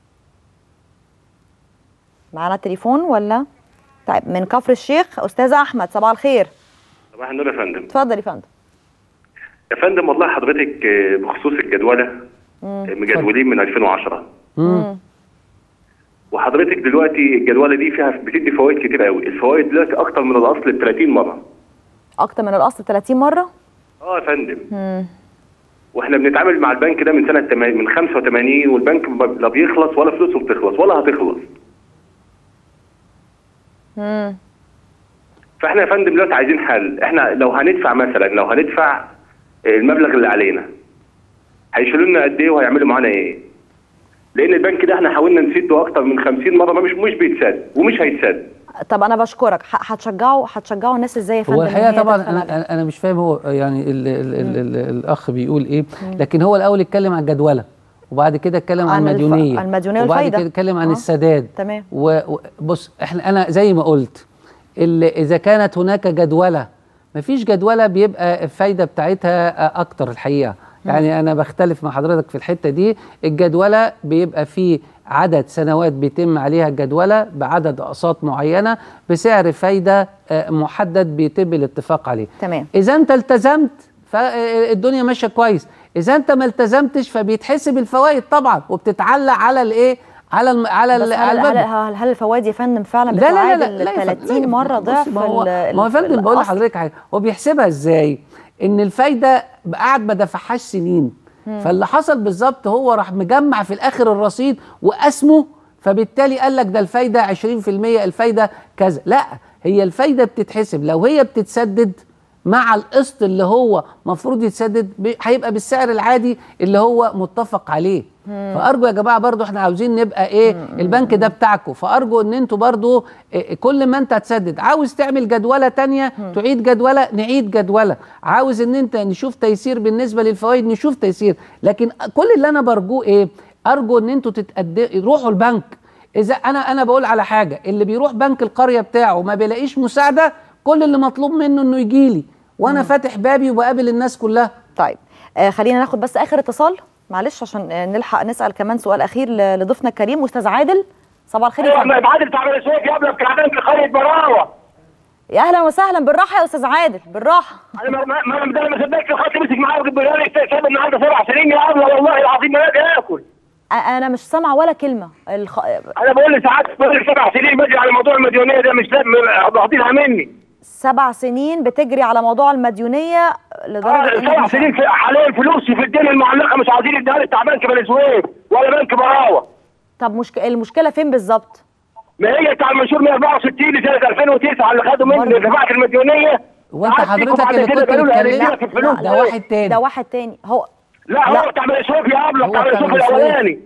معانا تليفون ولا طيب من كفر الشيخ استاذ احمد صباح الخير صباح النور يا فندم اتفضل يا فندم يا فندم والله حضرتك آه، بخصوص الجدولة آه، مجدولين من 2010 مم. وحضرتك دلوقتي الجدولة دي فيها بتدي فوائد كتير قوي الفوائد دلوقتي أكتر من الأصل ب 30 مرة اكتر من الاصل 30 مره اه يا فندم مم. واحنا بنتعامل مع البنك ده من سنة 80 من 85 والبنك ما- لا بيخلص ولا فلوسه بتخلص ولا هتخلص مم. فاحنا يا فندم دلوقتي عايزين حل احنا لو هندفع مثلا لو هندفع المبلغ اللي علينا هيشيلوا لنا قد ايه وهيعملوا معانا ايه لان البنك ده احنا حاولنا نسده اكتر من 50 مره ما مش مش بيتسد ومش هيتسد طب انا بشكرك ح- هتشجعوا هتشجعوا الناس ازاي يا فندم هو إن الحقيقه هي طبعا تدفع انا مبلغ؟ انا أنا مش فاهم هو يعني ال ال ال ال الاخ بيقول ايه لكن هو الاول اتكلم عن الجدوله وبعد كده اتكلم عن عن الف- المديونيه المديونية وبعد والفايدة. كده اتكلم عن آه. السداد تمام. وبص احنا انا زي ما قلت ال- اذا كانت هناك جدوله مفيش جدوله بيبقى الفايده بتاعتها اكتر الحقيقه يعني انا بختلف مع حضرتك في الحته دي الجدوله بيبقى فيه عدد سنوات بيتم عليها الجدوله بعدد اقساط معينه بسعر فايده آه، محدد بيتم الاتفاق عليه تمام اذا انت التزمت فالدنيا ماشيه كويس اذا انت ما التزمتش فبيتحسب الفوائد طبعا وبتتعلق على الايه على الم... على بس ال... هل, على هل, المبلغ هل, هل الفوائد يا فندم فعلا لا لا لا بتعادل لا لا يا فندم، لا 30 يا مره فندم. ضعف بص، ما هو ال- ما هو يا فندم بقول الأصل؟ لحضرتك حاجه هو بيحسبها ازاي؟ ان الفايده قعد ما دفعهاش سنين فاللي حصل بالظبط هو راح مجمع في الاخر الرصيد وقسمه فبالتالي قال لك ده الفايده 20% الفايده كذا لا هي الفايده بتتحسب لو هي بتتسدد مع القسط اللي هو مفروض يتسدد ب- هيبقى بالسعر العادي اللي هو متفق عليه فارجو يا جماعه برضو احنا عاوزين نبقى ايه البنك ده بتاعكم فارجو ان انتوا برضو إيه كل ما انت هتسدد عاوز تعمل جدوله تانية تعيد جدوله نعيد جدوله عاوز ان انت نشوف تيسير بالنسبه للفوائد نشوف تيسير لكن كل اللي انا برجوه ايه ارجو ان انتوا تتقدموا روحوا البنك اذا انا انا بقول على حاجه اللي بيروح بنك القريه بتاعه ما بيلاقيش مساعده كل اللي مطلوب منه انه يجي لي وانا فاتح بابي وبقابل الناس كلها طيب آه خلينا ناخد بس اخر اتصال معلش عشان آه نلحق نسال كمان سؤال اخير ل- لضيفنا الكريم استاذ عادل صباح الخير يا ايوه فندم. ما عادل بتاع بني سويف يا ابني بتاع بنك قريه براوه يا اهلا وسهلا بالراحه يا استاذ عادل بالراحه انا ما ما ما انا ما صدقت الخط مسك معايا بالبرنامج ساب النهارده سبع سنين يا ابني والله العظيم ما لاقي اكل آه انا مش سامعه ولا كلمه الخ... انا بقول لساعات بقول لي سبع سنين بجري على موضوع المديونيه ده مش لازم واخدينها مني سبع سنين بتجري على موضوع المديونيه لدرجه آه، إن سبع مش- سنين في- حاليا فلوسي في الدين المعلقه مش عايزين يديها لي بتاع بنك بني سويف ولا بنك براوه طب مشك... المشكله فين بالظبط ما هي بتاع المنشور 164 لسنه 2009 اللي خدوا مني دفعت المديونيه وانت قعدت فيكم حضرتك بعد اللي كده كنت قالوا لي بتكلم هنديلك الفلوس ده واحد تاني ده واحد تاني هو لا لا. هو بتاع بني سويف يا ابله هو بتاع بني بتاع سويف بني سويف. الاولاني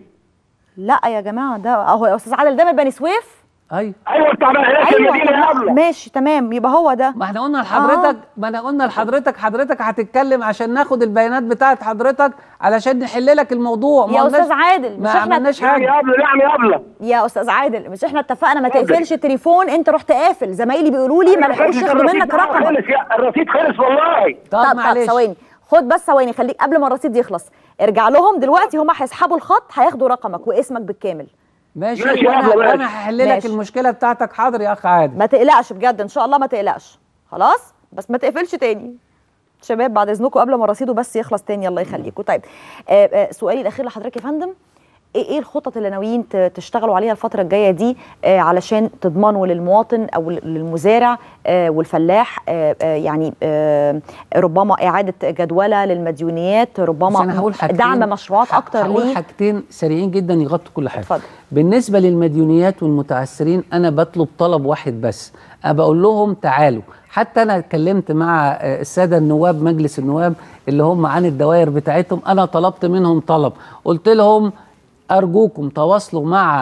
لا يا جماعه ده اهو يا استاذ عادل ده من بني سويف ايوه ايوه بتاع هناك المدينه طب يا لا، ابله ماشي تمام يبقى هو ده ما احنا قلنا لحضرتك ما انا قلنا لحضرتك حضرتك هتتكلم عشان ناخد البيانات بتاعت حضرتك علشان نحل لك الموضوع ما يا قلناش- استاذ عادل مش ما احنا عملناش نعم حاجه يا ابله نعم يا ابله يا استاذ عادل مش احنا اتفقنا ما اتفضل. تقفلش التليفون انت رحت قافل زمايلي بيقولوا لي ما لحقوش ياخدوا منك رقمك خلص يا الرصيد خلص والله طب طب طب معلش ثواني خد بس ثواني خليك قبل ما الرصيد يخلص ارجع لهم دلوقتي هم هيسحبوا الخط هياخدوا رقمك واسمك بالكامل ماشي ماشي يا وانا أبلة، ماشي. وانا هحل لك ماشي. المشكله بتاعتك حاضر يا اخ عادل ما تقلقش بجد ان شاء الله ما تقلقش خلاص بس ما تقفلش تاني شباب بعد اذنكم قبل ما رصيده بس يخلص تاني الله يخليكم طيب آه آه سؤالي الاخير لحضرتك يا فندم ايه ايه الخطط اللي ناويين ت- تشتغلوا عليها الفتره الجايه دي آه علشان تضمنوا للمواطن او للمزارع آه والفلاح آه آه يعني آه ربما اعاده جدوله للمديونيات بس ربما أنا هقول حاجتين دعم مشروعات ه- اكتر هقول ليه حاجتين سريعين جدا يغطوا كل حاجه اتفضل. بالنسبه للمديونيات والمتعثرين انا بطلب طلب واحد بس انا بقول لهم تعالوا حتى انا اتكلمت مع آه، الساده النواب مجلس النواب اللي هم عن الدوائر بتاعتهم انا طلبت منهم طلب قلت لهم ارجوكم تواصلوا مع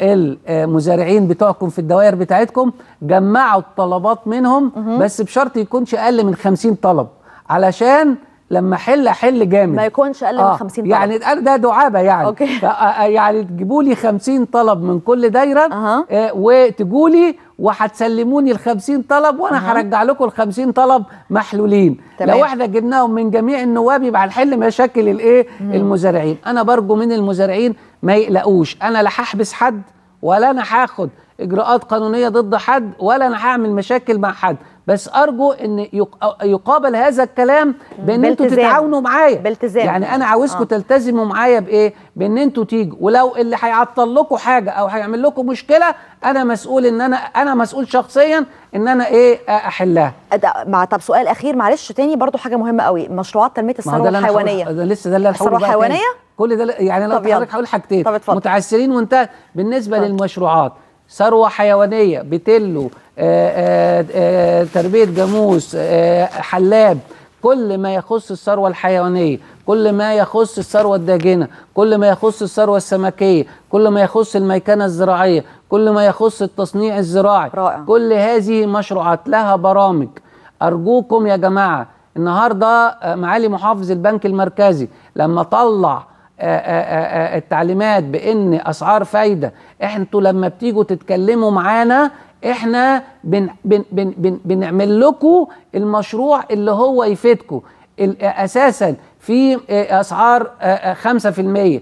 المزارعين بتوعكم في الدوائر بتاعتكم جمعوا الطلبات منهم بس بشرط يكونش اقل من 50 طلب علشان لما احل احل جامد ما يكونش اقل من 50 طلب. يعني أنا ده دعابه يعني أوكي. ف- آه، يعني تجيبوا لي 50 طلب من كل دايره أها. آه وتجوا لي وهتسلموني ال 50 طلب وانا هرجع لكم ال 50 طلب محلولين تمام. لو احنا جبناهم من جميع النواب يبقى هنحل مشاكل الايه المزارعين انا برجو من المزارعين ما يقلقوش انا لا هحبس حد ولا انا هاخد اجراءات قانونيه ضد حد ولا انا هعمل مشاكل مع حد بس ارجو ان يق- يقابل هذا الكلام بان انتوا بالتزام. تتعاونوا معايا بالتزام. يعني انا عاوزكم آه. آه. تلتزموا معايا بايه بان انتوا تيجوا ولو اللي هيعطل لكم حاجه او هيعمل لكم مشكله انا مسؤول ان انا انا مسؤول شخصيا ان انا ايه احلها ده مع طب سؤال اخير معلش تاني برضو حاجه مهمه قوي مشروعات تنميه ما هو الثروه ده اللي أنا هقول- الحيوانيه ده لسه ده اللي أنا هقوله الثروة بقى تاني. الحيوانية؟ كل ده يعني انا طب يلا. حضرتك هقول حاجتين طب اتفضل. متعثرين وانتهى بالنسبه اتفضل. للمشروعات ثروه حيوانيه بتلو آآ آآ آآ تربيه جاموس آآ حلاب كل ما يخص الثروه الحيوانيه كل ما يخص الثروه الداجنه كل ما يخص الثروه السمكيه كل ما يخص الميكنه الزراعيه كل ما يخص التصنيع الزراعي رائع. كل هذه مشروعات لها برامج ارجوكم يا جماعه النهارده آه، معالي محافظ البنك المركزي لما طلع آه، آه، آه، التعليمات بان اسعار فايده انتوا لما بتيجوا تتكلموا معانا احنا بن بن بن بن بنعمل لكم المشروع اللي هو يفيدكم ال- آه، اساسا في آه، اسعار آه، آه، 5%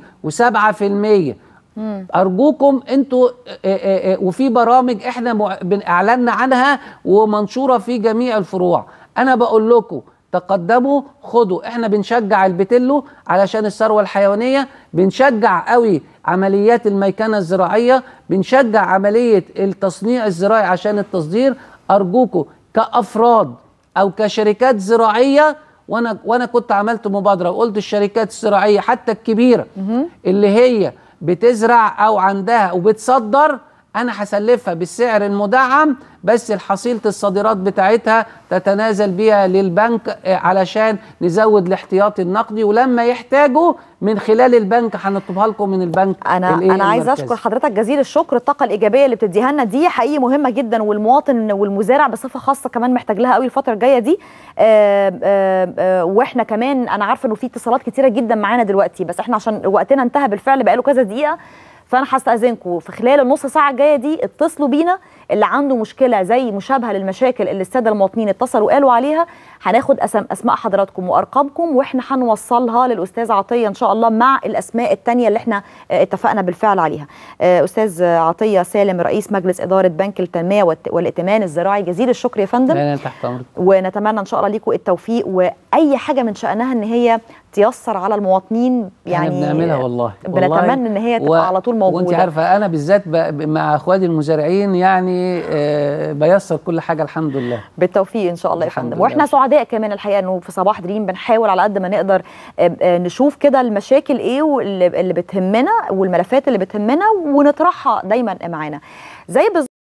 و7% ارجوكم انتوا آه، آه، آه، وفي برامج احنا مع- بن- اعلنا عنها ومنشوره في جميع الفروع انا بقول لكم تقدموا خدوا احنا بنشجع البتلو علشان الثروه الحيوانيه بنشجع قوي عمليات الميكنه الزراعيه بنشجع عمليه التصنيع الزراعي عشان التصدير ارجوكم كافراد او كشركات زراعيه وانا وانا كنت عملت مبادره وقلت الشركات الزراعيه حتى الكبيره اللي هي بتزرع او عندها وبتصدر انا هسلفها بالسعر المدعم بس حصيله الصادرات بتاعتها تتنازل بيها للبنك آه، علشان نزود الاحتياطي النقدي ولما يحتاجوا من خلال البنك هنطلبها لكم من البنك انا الإيه انا عايزه المركزي. اشكر حضرتك جزيل الشكر الطاقه الايجابيه اللي بتديها لنا دي حقيقي مهمه جدا والمواطن والمزارع بصفه خاصه كمان محتاج لها قوي الفتره الجايه دي آه، آه، آه، واحنا كمان انا عارفه انه في اتصالات كتيره جدا معانا دلوقتي بس احنا عشان وقتنا انتهى بالفعل بقاله كذا دقيقه فانا هستاذنكم في خلال النص ساعه الجايه دي اتصلوا بينا اللي عنده مشكله زي مشابهه للمشاكل اللي الساده المواطنين اتصلوا وقالوا عليها هناخد أسم اسماء حضراتكم وارقامكم واحنا هنوصلها للاستاذ عطيه ان شاء الله مع الاسماء الثانيه اللي احنا آه، اتفقنا بالفعل عليها آه، استاذ عطيه سالم رئيس مجلس اداره بنك التنميه والت- والائتمان الزراعي جزيل الشكر يا فندم لا، لا، تحت امرك ونتمنى ان شاء الله ليكم التوفيق واي حاجه من شانها ان هي تيسر على المواطنين يعني يعني بنعملها والله بنتمنى والله. ان هي تبقى على طول موجوده وانت عارفه انا بالذات ب- ب- مع اخواتي المزارعين يعني آه، بيسر كل حاجه الحمد لله بالتوفيق ان شاء الله يا الحمد فندم لله. واحنا سعداء كمان الحقيقه انه في صباح دريم بنحاول على قد ما نقدر آه، آه، نشوف كده المشاكل ايه واللي اللي بتهمنا والملفات اللي بتهمنا ونطرحها دايما معانا زي بالظبط